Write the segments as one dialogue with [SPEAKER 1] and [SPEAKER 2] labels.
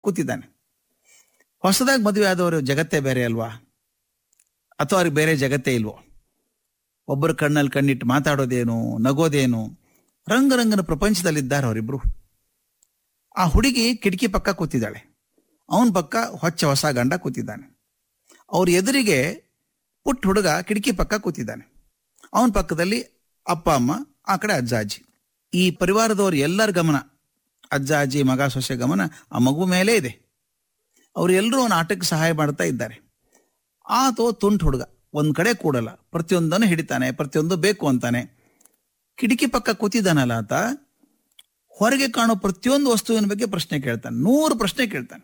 [SPEAKER 1] ಕೂತಿದ್ದಾನೆ ಹೊಸದಾಗಿ ಮದುವೆ ಆದವರು ಜಗತ್ತೇ ಬೇರೆ ಅಲ್ವಾ ಅಥವಾ ಅವ್ರಿಗೆ ಬೇರೆ ಜಗತ್ತೇ ಇಲ್ವೋ ಒಬ್ಬರ ಕಣ್ಣಲ್ಲಿ ಕಣ್ಣಿಟ್ಟು ಮಾತಾಡೋದೇನು ನಗೋದೇನು ರಂಗರಂಗನ ಪ್ರಪಂಚದಲ್ಲಿದ್ದಾರೆ ಅವರಿಬ್ರು ಆ ಹುಡುಗಿ ಕಿಟಕಿ ಪಕ್ಕ ಕೂತಿದ್ದಾಳೆ ಅವನ ಪಕ್ಕ ಹೊಚ್ಚ ಹೊಸ ಗಂಡ ಕೂತಿದ್ದಾನೆ ಅವ್ರ ಎದುರಿಗೆ ಪುಟ್ಟ ಹುಡುಗ ಕಿಟಕಿ ಪಕ್ಕ ಕೂತಿದ್ದಾನೆ ಅವನ ಪಕ್ಕದಲ್ಲಿ ಅಪ್ಪ ಅಮ್ಮ ಆ ಕಡೆ ಅಜ್ಜ ಅಜ್ಜಿ ಈ ಪರಿವಾರದವ್ರು ಎಲ್ಲರ ಗಮನ ಅಜ್ಜ ಅಜ್ಜಿ ಮಗ ಸೊಸೆ ಗಮನ ಆ ಮಗು ಮೇಲೆ ಇದೆ ಅವ್ರು ಎಲ್ಲರೂ ಅವನ ಆಟಕ್ಕೆ ಸಹಾಯ ಮಾಡ್ತಾ ಇದ್ದಾರೆ ಆತೋ ತುಂಟ್ ಹುಡುಗ ಒಂದ್ ಕಡೆ ಕೂಡಲ್ಲ ಪ್ರತಿಯೊಂದನ್ನು ಹಿಡಿತಾನೆ ಪ್ರತಿಯೊಂದು ಬೇಕು ಅಂತಾನೆ ಕಿಟಕಿ ಪಕ್ಕ ಕೂತಿದ್ದಾನಲ್ಲ ಆತ ಹೊರಗೆ ಕಾಣೋ ಪ್ರತಿಯೊಂದು ವಸ್ತುವಿನ ಬಗ್ಗೆ ಪ್ರಶ್ನೆ ಕೇಳ್ತಾನೆ ನೂರು ಪ್ರಶ್ನೆ ಕೇಳ್ತಾನೆ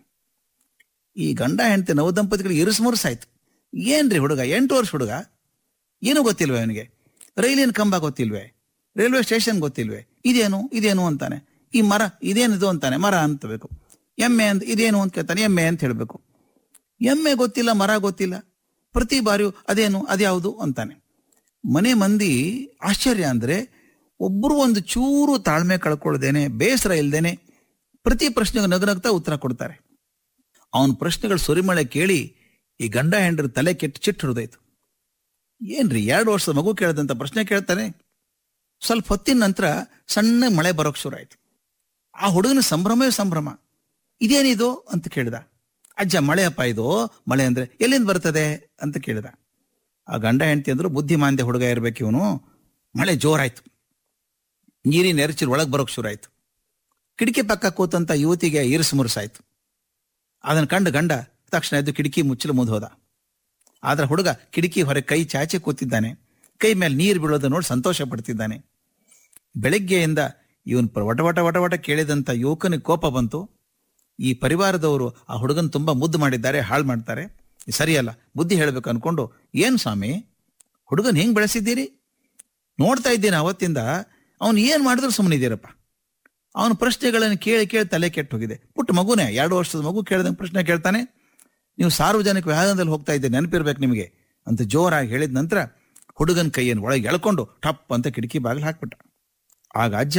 [SPEAKER 1] ಈ ಗಂಡ ಹೆಂಡತಿ ನವ ದಂಪತಿಗಳಿಗೆ ಇರಿಸುಮುರುಸಾಯ್ತು ಏನ್ರಿ ಹುಡುಗ ಎಂಟು ವರ್ಷ ಹುಡುಗ ಏನು ಗೊತ್ತಿಲ್ವೇ ಅವನಿಗೆ ರೈಲಿನ ಕಂಬ ಗೊತ್ತಿಲ್ವೇ ರೈಲ್ವೆ ಸ್ಟೇಷನ್ ಗೊತ್ತಿಲ್ವೇ ಇದೇನು ಇದೇನು ಅಂತಾನೆ ಈ ಮರ ಇದೇನಿದು ಅಂತಾನೆ ಮರ ಅಂತಬೇಕು ಎಮ್ಮೆ ಅಂತ ಇದೇನು ಅಂತ ಕೇಳ್ತಾನೆ ಎಮ್ಮೆ ಅಂತ ಹೇಳ್ಬೇಕು ಎಮ್ಮೆ ಗೊತ್ತಿಲ್ಲ ಮರ ಗೊತ್ತಿಲ್ಲ ಪ್ರತಿ ಬಾರಿಯೂ ಅದೇನು ಅದ್ಯಾವುದು ಅಂತಾನೆ ಮನೆ ಮಂದಿ ಆಶ್ಚರ್ಯ ಅಂದ್ರೆ ಒಬ್ಬರು ಒಂದು ಚೂರು ತಾಳ್ಮೆ ಕಳ್ಕೊಳ್ದೇನೆ ಬೇಸರ ಇಲ್ದೇನೆ ಪ್ರತಿ ಪ್ರಶ್ನೆಗೆ ನಗನಗ್ತಾ ಉತ್ತರ ಕೊಡ್ತಾರೆ ಅವನ ಪ್ರಶ್ನೆಗಳು ಸುರಿಮಳೆ ಕೇಳಿ ಈ ಗಂಡ ಹೆಂಡ್ರ ತಲೆ ಕೆಟ್ಟು ಚಿಟ್ಟು ಹಿಡಿದೋಯ್ತು ಏನ್ರಿ ಎರಡು ವರ್ಷದ ಮಗು ಕೇಳದಂತ ಪ್ರಶ್ನೆ ಕೇಳ್ತಾನೆ ಸ್ವಲ್ಪ ಹೊತ್ತಿನ ನಂತರ ಸಣ್ಣ ಮಳೆ ಬರೋಕ್ ಶುರು ಆಯ್ತು ಆ ಹುಡುಗನ ಸಂಭ್ರಮವೇ ಸಂಭ್ರಮ ಇದೇನಿದು ಅಂತ ಕೇಳಿದ ಅಜ್ಜ ಮಳೆ ಅಪ್ಪ ಇದು ಮಳೆ ಅಂದ್ರೆ ಎಲ್ಲಿಂದ ಬರ್ತದೆ ಅಂತ ಕೇಳಿದ ಆ ಗಂಡ ಹೆಂಡತಿ ಅಂದ್ರು ಬುದ್ಧಿಮಾಂದ್ಯ ಹುಡುಗ ಇರ್ಬೇಕು ಇವನು ಮಳೆ ಜೋರಾಯ್ತು ನೀರಿನ ಎರಚಿಲ್ ಒಳಗೆ ಬರೋಕ್ ಶುರು ಆಯ್ತು ಕಿಟಕಿ ಪಕ್ಕ ಕೂತಂತ ಯುವತಿಗೆ ಇರಿಸು ಮುರುಸಾಯ್ತು ಅದನ್ನ ಕಂಡು ಗಂಡ ತಕ್ಷಣ ಎದ್ದು ಕಿಟಕಿ ಮುಚ್ಚಲು ಮುಂದೆ ಹೋದ ಆದ್ರೆ ಹುಡುಗ ಕಿಟಕಿ ಹೊರಗೆ ಕೈ ಚಾಚಿ ಕೂತಿದ್ದಾನೆ ಕೈ ಮೇಲೆ ನೀರು ಬೀಳೋದು ನೋಡಿ ಸಂತೋಷ ಪಡ್ತಿದ್ದಾನೆ ಬೆಳಗ್ಗೆಯಿಂದ ಇವನ್ ಪ್ರ- ವಟ ವಟ ವಟ ವಟ ಕೇಳಿದಂತ ಯುವಕನಿಗೆ ಕೋಪ ಬಂತು ಈ ಪರಿವಾರದವರು ಆ ಹುಡುಗನ್ ತುಂಬಾ ಮುದ್ದು ಮಾಡಿದ್ದಾರೆ ಹಾಳು ಮಾಡ್ತಾರೆ ಇದು ಸರಿಯಲ್ಲ ಬುದ್ಧಿ ಹೇಳ್ಬೇಕು ಅನ್ಕೊಂಡು ಏನ್ ಸ್ವಾಮಿ ಹುಡುಗನ್ ಹೆಂಗ್ ಬೆಳೆಸಿದ್ದೀರಿ ನೋಡ್ತಾ ಇದ್ದೀನಿ ಅವತ್ತಿಂದ ಅವನು ಏನ್ ಮಾಡಿದ್ರು ಸುಮ್ಮನಿದ್ದೀರಪ್ಪ ಅವನ ಪ್ರಶ್ನೆಗಳನ್ನು ಕೇಳಿ ಕೇಳಿ ತಲೆ ಕೆಟ್ಟು ಹೋಗಿದೆ ಪುಟ್ಟ ಮಗುನೇ ಎರಡು ವರ್ಷದ ಮಗು ಕೇಳಿದಂಗೆ ಪ್ರಶ್ನೆ ಕೇಳ್ತಾನೆ ನೀವು ಸಾರ್ವಜನಿಕ ವಾಹನದಲ್ಲಿ ಹೋಗ್ತಾ ಇದ್ದೆ ನೆನಪಿರ್ಬೇಕು ನಿಮಗೆ ಅಂತ ಜೋರಾಗಿ ಹೇಳಿದ ನಂತರ ಹುಡುಗನ ಕೈಯನ್ನು ಒಳಗೆ ಎಳ್ಕೊಂಡು ಟಪ್ ಅಂತ ಕಿಟಕಿ ಬಾಗಿಲು ಹಾಕ್ಬಿಟ್ಟ ಆಗ ಅಜ್ಜ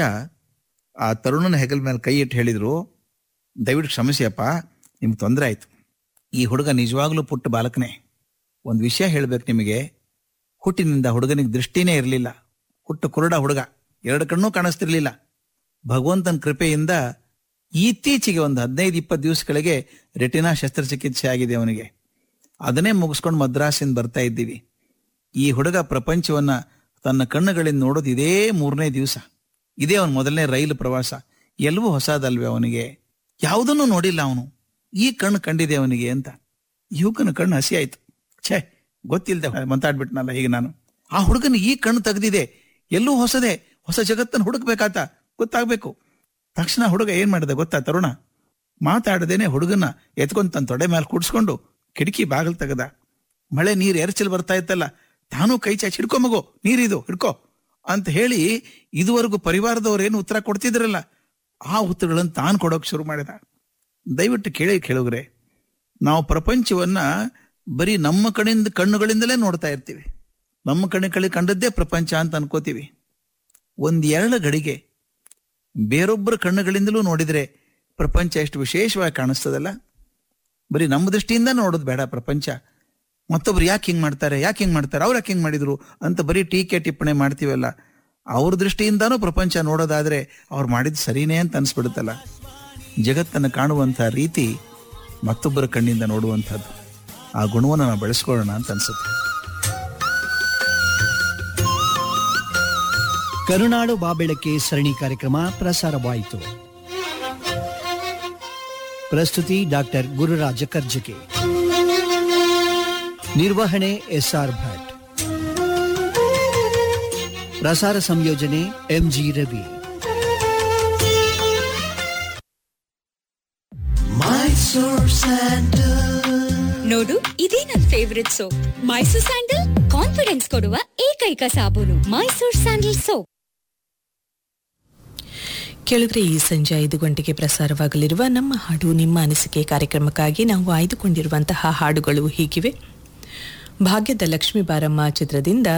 [SPEAKER 1] ಆ ತರುಣನ ಹೆಗಲ ಮೇಲೆ ಕೈ ಇಟ್ಟು ಹೇಳಿದ್ರು ದಯವಿಟ್ಟು ಕ್ಷಮಿಸಿಯಪ್ಪ ನಿಮ್ಗೆ ತೊಂದರೆ ಆಯ್ತು ಈ ಹುಡುಗ ನಿಜವಾಗ್ಲೂ ಪುಟ್ಟ ಬಾಲಕನೇ ಒಂದು ವಿಷಯ ಹೇಳ್ಬೇಕು ನಿಮಗೆ ಹುಟ್ಟಿನಿಂದ ಹುಡುಗನಿಗೆ ದೃಷ್ಟಿನೇ ಇರಲಿಲ್ಲ ಹುಟ್ಟು ಕುರುಡ ಹುಡುಗ ಎರಡು ಕಣ್ಣೂ ಕಾಣಿಸ್ತಿರ್ಲಿಲ್ಲ ಭಗವಂತನ ಕೃಪೆಯಿಂದ ಇತ್ತೀಚೆಗೆ ಒಂದು ಹದಿನೈದು ಇಪ್ಪತ್ತು ದಿವಸಗಳಿಗೆ ರೆಟಿನಾ ಶಸ್ತ್ರಚಿಕಿತ್ಸೆ ಆಗಿದೆ ಅವನಿಗೆ ಅದನ್ನೇ ಮುಗಿಸ್ಕೊಂಡು ಮದ್ರಾಸಿಂದ ಬರ್ತಾ ಇದ್ದೀವಿ ಈ ಹುಡುಗ ಪ್ರಪಂಚವನ್ನ ತನ್ನ ಕಣ್ಣುಗಳಿಂದ ನೋಡೋದು ಇದೇ ಮೂರನೇ ದಿವಸ ಇದೇ ಅವನ ಮೊದಲನೇ ರೈಲು ಪ್ರವಾಸ ಎಲ್ಲವೂ ಹೊಸದಲ್ವೇ ಅವನಿಗೆ ಯಾವುದನ್ನು ನೋಡಿಲ್ಲ ಅವನು ಈ ಕಣ್ಣು ಕಂಡಿದೆ ಅವನಿಗೆ ಅಂತ ಯುವಕನ ಕಣ್ಣು ಹಸಿ ಆಯ್ತು ಛೇ ಗೊತ್ತಿಲ್ಲದೆ ಮಾತಾಡ್ಬಿಟ್ನಲ್ಲ ಈಗ ನಾನು ಆ ಹುಡುಗನ ಈ ಕಣ್ಣು ತೆಗೆದಿದೆ ಎಲ್ಲೂ ಹೊಸದೇ ಹೊಸ ಜಗತ್ತನ್ನು ಹುಡುಕ್ಬೇಕಾತ ಗೊತ್ತಾಗ್ಬೇಕು ತಕ್ಷಣ ಹುಡುಗ ಏನ್ ಮಾಡಿದೆ ಗೊತ್ತಾ ತರುಣ ಮಾತಾಡದೇನೆ ಹುಡುಗನ ಎತ್ಕೊಂಡ್ ತನ್ನ ತೊಡೆ ಮೇಲೆ ಕೂಡ್ಸ್ಕೊಂಡು ಕಿಟಕಿ ಬಾಗಿಲು ತೆಗದ ಮಳೆ ನೀರು ಎರಚಲ್ ಬರ್ತಾ ಇತ್ತಲ್ಲ ತಾನು ಕೈ ಚಾಚಿ ಹಿಡ್ಕೊ ಮಗು ನೀರಿದು ಹಿಡ್ಕೋ ಅಂತ ಹೇಳಿ ಇದುವರೆಗೂ ಪರಿವಾರದವ್ರು ಏನು ಉತ್ತರ ಕೊಡ್ತಿದ್ರಲ್ಲ ಆ ಉತ್ತರಗಳನ್ನು ತಾನು ಕೊಡೋಕ್ ಶುರು ಮಾಡಿದ ದಯವಿಟ್ಟು ಕೇಳಿ ಕೇಳುಗ್ರೆ ನಾವು ಪ್ರಪಂಚವನ್ನ ಬರೀ ನಮ್ಮ ಕಡೆಯಿಂದ ಕಣ್ಣುಗಳಿಂದಲೇ ನೋಡ್ತಾ ಇರ್ತೀವಿ ನಮ್ಮ ಕಣ್ಣು ಕಳಿ ಕಂಡದ್ದೇ ಪ್ರಪಂಚ ಅಂತ ಅನ್ಕೋತೀವಿ ಒಂದ್ ಎರಡು ಗಡಿಗೆ ಬೇರೊಬ್ಬರ ಕಣ್ಣುಗಳಿಂದಲೂ ನೋಡಿದ್ರೆ ಪ್ರಪಂಚ ಎಷ್ಟು ವಿಶೇಷವಾಗಿ ಕಾಣಿಸ್ತದಲ್ಲ ಬರೀ ನಮ್ಮ ದೃಷ್ಟಿಯಿಂದ ನೋಡೋದು ಬೇಡ ಪ್ರಪಂಚ ಮತ್ತೊಬ್ರು ಯಾಕೆ ಹಿಂಗ್ ಮಾಡ್ತಾರೆ ಯಾಕೆ ಹಿಂಗ್ ಮಾಡ್ತಾರೆ ಅವ್ರು ಯಾಕೆ ಹಿಂಗ್ ಮಾಡಿದ್ರು ಅಂತ ಬರೀ ಟೀಕೆ ಟಿಪ್ಪಣಿ ಮಾಡ್ತೀವಲ್ಲ ಅವ್ರ ದೃಷ್ಟಿಯಿಂದಾನೂ ಪ್ರಪಂಚ ನೋಡೋದಾದ್ರೆ ಅವ್ರು ಮಾಡಿದ್ ಸರಿನೇ ಅಂತ ಅನ್ಸ್ಬಿಡುತ್ತಲ್ಲ ಜಗತ್ತನ್ನು ಕಾಣುವಂಥ ರೀತಿ ಮತ್ತೊಬ್ಬರ ಕಣ್ಣಿಂದ ನೋಡುವಂಥದ್ದು ಆ ಗುಣವನ್ನು ನಾವು ಬೆಳೆಸ್ಕೊಳ್ಳೋಣ ಅಂತ ಅನ್ಸುತ್ತೆ
[SPEAKER 2] ಕರುನಾಡು ಬಾಬೆಳಕೆ ಸರಣಿ ಕಾರ್ಯಕ್ರಮ ಪ್ರಸಾರವಾಯಿತು ಪ್ರಸ್ತುತಿ ಡಾಕ್ಟರ್ ಗುರುರಾಜ ಕರ್ಜಕೆ ನಿರ್ವಹಣೆ ಎಸ್ಆರ್ ಭಟ್ ಪ್ರಸಾರ ಸಂಯೋಜನೆ ಎಂಜಿ ರವಿ
[SPEAKER 3] ನೋಡು ಇದೇ ನನ್ favourite soap Mysore sandal confidence ಕೊಡುವ ಏಕೈಕ ಸಾಬೂನು ಮೈಸೂರ್ ಸ್ಯಾಂಡಲ್ ಸೋಪ್
[SPEAKER 4] ಕೆಳಗರೆ ಈ ಸಂಜೆ ಐದು ಗಂಟೆಗೆ ಪ್ರಸಾರವಾಗಲಿರುವ ನಮ್ಮ ಹಾಡು ನಿಮ್ಮ ಅನಿಸಿಕೆ ಕಾರ್ಯಕ್ರಮಕ್ಕಾಗಿ ನಾವು ಆಯ್ದುಕೊಂಡಿರುವಂತಹ ಹಾಡುಗಳು ಹೀಗಿವೆ ಭಾಗ್ಯದ ಲಕ್ಷ್ಮೀ ಬಾರಮ್ಮ ಚಿತ್ರದಿಂದ